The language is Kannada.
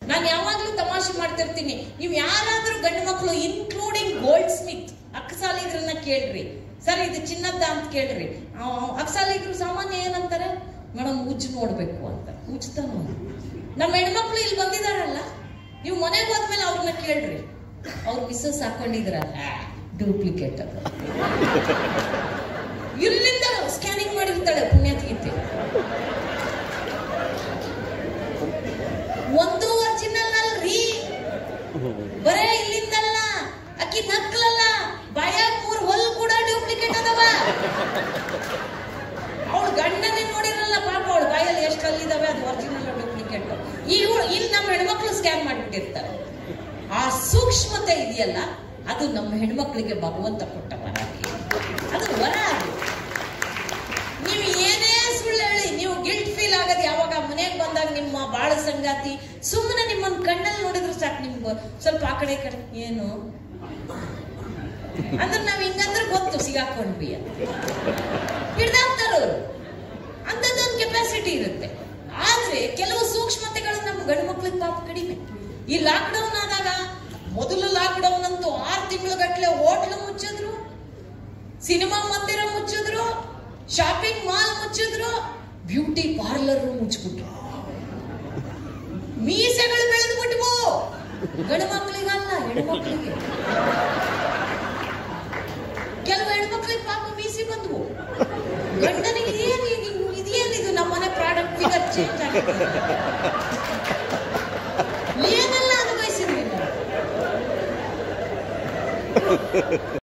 ನಾನು ಯಾವಾಗ್ಲೂ ತಮಾಷೆ ಮಾಡ್ತಿರ್ತೀನಿ ನೀವು ಯಾರಾದ್ರೂ ಗಂಡು ಮಕ್ಕಳು ಇನ್ಕ್ಲೂಡಿಂಗ್ ಗೋಲ್ಡ್ ಸ್ಮಿತ್ ಅಕ್ಸಾಲಿಗ್ರನ್ನ ಕೇಳ್ರಿ ಸರ್ ಇದು ಚಿನ್ನದ ಅಂತ ಕೇಳ್ರಿ ಅಕ್ಸಾಲಿಗ್ರು ಸಾಮಾನ್ಯ ಏನಂತಾರೆ ಮೇಡಮ್ ಉಜ್ಜು ನೋಡ್ಬೇಕು ಅಂತ ಉಜ್ತಾನು ನಮ್ಮ ಹೆಣ್ಮಕ್ಳು ಇಲ್ಲಿ ಬಂದಿದಾರಲ್ಲ ನೀವು ಮನೆಗೆ ಹೋದ್ಮೇಲೆ ಅವ್ರನ್ನ ಕೇಳ್ರಿ ಅವ್ರ ಮಿಸ್ಸಸ್ ಹಾಕೊಂಡಿದ್ರಲ್ಲ ಡೂಪ್ಲಿಕೇಟ್ ಅದು ಇಲ್ಲಿಂದ ಸ್ಕ್ಯಾನಿಂಗ್ ಮಾಡಿರ್ತಾಳೆ ಪುಣ್ಯಾತ್ಗೀತೆ ಒಂದು ಒರಿಜಿನಲ್ ಅಲ್ರಿ ಬರೇ ಇಲ್ಲಿಂದಲ್ಲ ಅಕ್ಕಿ ನಕ್ಲಲ್ಲ ಬಾಯಾಗ ಮೂರ್ ಹೊಲ್ ಕೂಡ ಡೂಪ್ಲಿಕೇಟ್ ಅದಾವ ಅವಳು ಗಂಡನೇ ನೋಡಿರಲ್ಲ ಪಾಪ ಅವಳು ಬಾಯಲ್ಲಿ ಎಷ್ಟು ಹಲ್ಲಿದಾವೆ ಅದು ಒರಿಜಿನಲ್ ಡೂಪ್ಲಿಕೇಟ್ ಇವಳು ಇಲ್ಲಿ ನಮ್ಮ ಹೆಣ್ಮಕ್ಳು ಸ್ಕ್ಯಾನ್ ಮಾಡಿಬಿಟ್ಟಿರ್ತಾರೆ ಆ ಸೂಕ್ಷ್ಮತೆ ಇದೆಯಲ್ಲ ಅದು ನಮ್ಮ ಹೆಣ್ಮಕ್ಳಿಗೆ ಭಗವಂತ ಕೊಟ್ಟ ವರ ಅದು ವರ ಅದು ನೀವು ಏನೇ ಸುಳ್ಳು ಹೇಳಿ ನೀವು ಗಿಲ್ಟ್ ಫೀಲ್ ಆಗೋದು ಯಾವಾಗ ಮನೆಗೆ ಬಂದಾಗ ನಿಮ್ಮ ಬಾಳ ಸಂಗಾತಿ ಸುಮ್ಮನೆ ನಿಮ್ಮನ್ನ ಕಣ್ಣಲ್ಲಿ ನೋಡಿದ್ರು ಸಾಕು ನಿಮ್ಗೆ ಸ್ವಲ್ಪ ಆ ಕಡೆ ಈ ಕಡೆ ಏನು ಅಂದ್ರೆ ನಾವ್ ಹಿಂಗಂದ್ರೆ ಗೊತ್ತು ಸಿಗಾಕೊಂಡ್ವಿ ಅಂತ ಹಿಡ್ದಾಕ್ತಾರವ್ರು ಅಂಥದ್ದೊಂದು ಕೆಪಾಸಿಟಿ ಇರುತ್ತೆ ಆದ್ರೆ ಕೆಲವು ಸೂಕ್ಷ್ಮತೆಗಳು ನಮ್ಮ ಗಂಡು ಮಕ್ಳಿಗೆ ಪಾಪ ಕಡಿಮೆ ಈ ಲಾಕ್ಡೌನ್ ಆದಾಗ ಮೊದಲು ಲಾಕ್ಡೌನ್ ಅಂತೂ ಆರು ತಿಂಗಳು ಗಟ್ಟಲೆ ಹೋಟ್ಲು ಮುಚ್ಚಿದ್ರು ಸಿನಿಮಾ ಮಂದಿರ ಮುಚ್ಚಿದ್ರು ಶಾಪಿಂಗ್ ಮಾಲ್ ಮುಚ್ಚಿದ್ರು ಬ್ಯೂಟಿ ಪಾರ್ಲರ್ ಮುಚ್ಚಿಬಿಟ್ರು ಮೀಸೆಗಳು ಬೆಳೆದು ಬಿಟ್ವು ಗಂಡು ಮಕ್ಕಳಿಗಲ್ಲ ಹೆಣ್ಮಕ್ಳಿಗೆ ಕೆಲವು ಹೆಣ್ಮಕ್ಳಿಗೆ ಪಾಪ ಮೀಸಿ ಬಂದ್ವು ಗಂಡನಿಗೆ ಏನು ಇದೇನಿದು ನಮ್ಮನೆ ಪ್ರಾಡಕ್ಟ್ ಫಿಗರ್ ಚೇಂಜ್ ಆಗಿದೆ ಏನೆಲ್ಲ ಅನುಭವಿಸಿದ್ವಿ ನಾವು